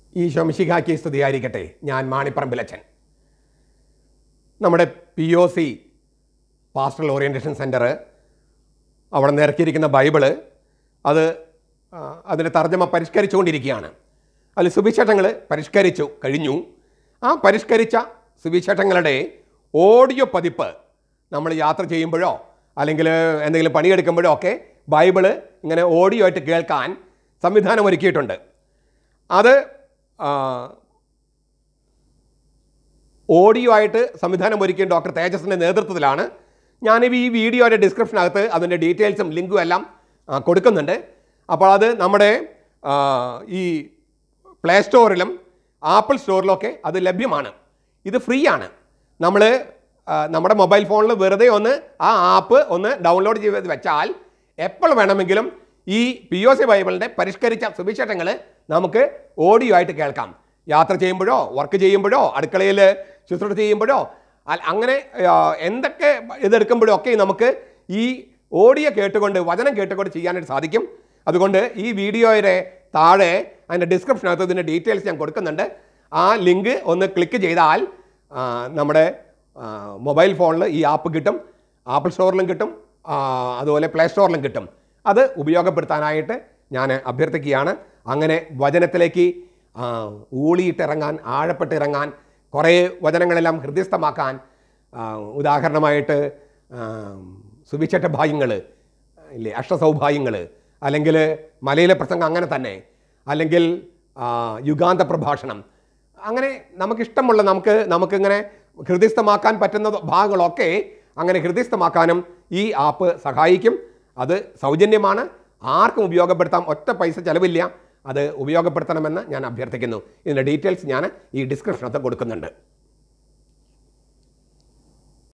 ഈ ശംശികാക്കി സ്തുതിയായിരിക്കട്ടെ ഞാൻ മാണിപ്പറമ്പിലച്ചൻ നമ്മുടെ P O C pastoral orientation centre അവിടെ നിന്ന് ഇറക്കിയിരിക്കുന്ന ബൈബിള് അത് ആ, അതിൻ്റെ തർജ്ജമ പരിഷ്കരിച്ചുകൊണ്ടിരിക്കുകയാണ് അതിൽ സുവിശേഷങ്ങൾ പരിഷ്കരിച്ചു കഴിഞ്ഞു ആ പരിഷ്കരിച്ച സുവിശേഷങ്ങളുടെ ഓഡിയോ പതിപ്പ് നമ്മൾ യാത്ര ചെയ്യുമ്പോഴോ അല്ലെങ്കിൽ എന്തെങ്കിലും പണിയെടുക്കുമ്പോഴോ ഒക്കെ ബൈബിള് ഇങ്ങനെ ഓഡിയോ ആയിട്ട് കേൾക്കാൻ സംവിധാനം ഒരുക്കിയിട്ടുണ്ട് അത് ആ, ഓഡിയോ ആയിട്ട് സംവിധാനം ഒരുക്കിയ ഡോക്ടർ തേജസിൻ്റെ നേതൃത്വത്തിലാണ് ഞാനിപ്പോൾ ഈ വീഡിയോയുടെ ഡിസ്ക്രിപ്ഷനകത്ത് അതിൻ്റെ ഡീറ്റെയിൽസും ലിങ്കും എല്ലാം ആ, കൊടുക്കുന്നുണ്ട് അപ്പോൾ അത് നമ്മുടെ ആ, ഈ പ്ലേ സ്റ്റോറിലും ആപ്പിൾ സ്റ്റോറിലൊക്കെ അത് ലഭ്യമാണ് ഇത് ഫ്രീ ആണ് നമ്മൾ നമ്മുടെ മൊബൈൽ ഫോണിൽ വെറുതെ ഒന്ന് ആ ആപ്പ് ഒന്ന് ഡൗൺലോഡ് ചെയ്ത് വെച്ചാൽ എപ്പോൾ വേണമെങ്കിലും ഈ പി ഒ സി ബൈബിളിൻ്റെ പരിഷ്കരിച്ച സുവിശേഷങ്ങൾ നമുക്ക് ഓഡിയോ ആയിട്ട് കേൾക്കാം യാത്ര ചെയ്യുമ്പോഴോ വർക്ക് ചെയ്യുമ്പോഴോ അടുക്കളയിൽ ശുശ്രൂഷ ചെയ്യുമ്പോഴോ അ- അങ്ങനെ ആ, എന്തൊക്കെ ഇതെടുക്കുമ്പോഴോ ഒക്കെ നമുക്ക് ഈ ഓഡിയോ കേട്ടുകൊണ്ട് വചനം കേട്ടുകൊണ്ട് ചെയ്യാനായിട്ട് സാധിക്കും അതുകൊണ്ട് ഈ വീഡിയോയുടെ താഴെ അതിൻ്റെ ഡിസ്ക്രിപ്ഷനകത്ത് ഇതിൻ്റെ ഡീറ്റെയിൽസ് ഞാൻ കൊടുക്കുന്നുണ്ട് ആ ലിങ്ക് ഒന്ന് ക്ലിക്ക് ചെയ്താൽ ആ, നമ്മുടെ ആ, മൊബൈൽ ഫോണിൽ ഈ ആപ്പ് കിട്ടും ആപ്പിൾ സ്റ്റോറിലും കിട്ടും ആ, അതുപോലെ പ്ലേ സ്റ്റോറിലും കിട്ടും അത് ഉപയോഗപ്പെടുത്താനായിട്ട് ഞാൻ അഭ്യർത്ഥിക്കുകയാണ് അങ്ങനെ വചനത്തിലേക്ക് ആ, ഊളിയിട്ടിറങ്ങാൻ ആഴപ്പെട്ടിറങ്ങാൻ കുറേ വചനങ്ങളെല്ലാം ഹൃദയസ്ഥമാക്കാൻ ആ, ഉദാഹരണമായിട്ട് ആ, സുവിശേഷ ഭാഗ്യങ്ങൾ ഇല്ലേ അഷ്ടസൗഭാഗ്യങ്ങൾ അല്ലെങ്കിൽ മലയിലെ പ്രസംഗം അങ്ങനെ തന്നെ അല്ലെങ്കിൽ ആ, യുഗാന്ത പ്രഭാഷണം അങ്ങനെ നമുക്കിഷ്ടമുള്ള നമുക്ക് നമുക്കിങ്ങനെ ഹൃദയസ്ഥമാക്കാൻ പറ്റുന്ന ഭാഗങ്ങളൊക്കെ അങ്ങനെ ഹൃദയസ്ഥമാക്കാനും ഈ ആപ്പ് സഹായിക്കും അത് സൗജന്യമാണ് ആർക്കും ഉപയോഗപ്പെടുത്താം ഒറ്റ പൈസ ചിലവില്ല അത് ഉപയോഗപ്പെടുത്തണമെന്ന് ഞാൻ അഭ്യർത്ഥിക്കുന്നു ഇതിൻ്റെ ഡീറ്റെയിൽസ് ഞാൻ ഈ ഡിസ്ക്രിപ്ഷനകത്ത് കൊടുക്കുന്നുണ്ട്